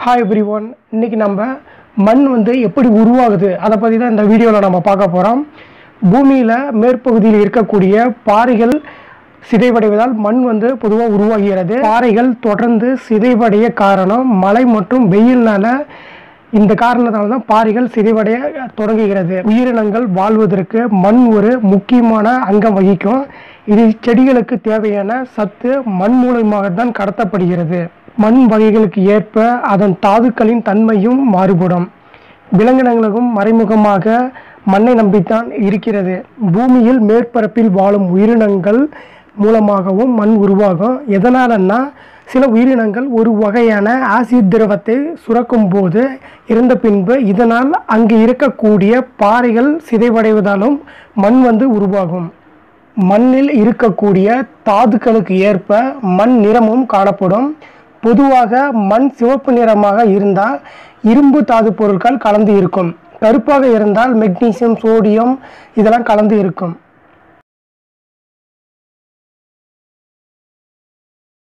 hi every one இன்னைக்கு நம்ம மண் வந்து எப்படி உருவாகுது அதை பற்றி தான் இந்த வீடியோவில் நம்ம பார்க்க போகிறோம் பூமியில் மேற்பகுதியில் இருக்கக்கூடிய பாறைகள் சிதைவடைவதால் மண் வந்து பொதுவாக உருவாகிறது பாறைகள் தொடர்ந்து சிதைவடைய காரணம் மழை மற்றும் வெயில்னால இந்த காரணத்தால் தான் பாறைகள் சிதைவடைய தொடங்குகிறது உயிரினங்கள் வாழ்வதற்கு மண் ஒரு முக்கியமான அங்கம் வகிக்கும் இது செடிகளுக்கு தேவையான சத்து மண் மூலமாக தான் கடத்தப்படுகிறது மண் வகைகளுக்கு ஏற்ப அதன் தாதுக்களின் தன்மையும் மாறுபடும் விலங்கினங்களுக்கும் மறைமுகமாக மண்ணை நம்பித்தான் இருக்கிறது பூமியில் மேற்பரப்பில் வாழும் உயிரினங்கள் மூலமாகவும் மண் உருவாகும் எதனாலன்னா சில உயிரினங்கள் ஒரு வகையான ஆசிட் திரவத்தை சுரக்கும் போது இறந்த பின்பு இதனால் அங்கு இருக்கக்கூடிய பாறைகள் சிதைவடைவதாலும் மண் வந்து உருவாகும் மண்ணில் இருக்கக்கூடிய தாதுக்களுக்கு ஏற்ப மண் நிறமும் காணப்படும் பொதுவாக மண் சிவப்பு நிறமாக இருந்தால் இரும்பு தாது பொருட்கள் கலந்து இருக்கும் கருப்பாக இருந்தால் மெக்னீசியம் சோடியம் இதெல்லாம் கலந்து இருக்கும்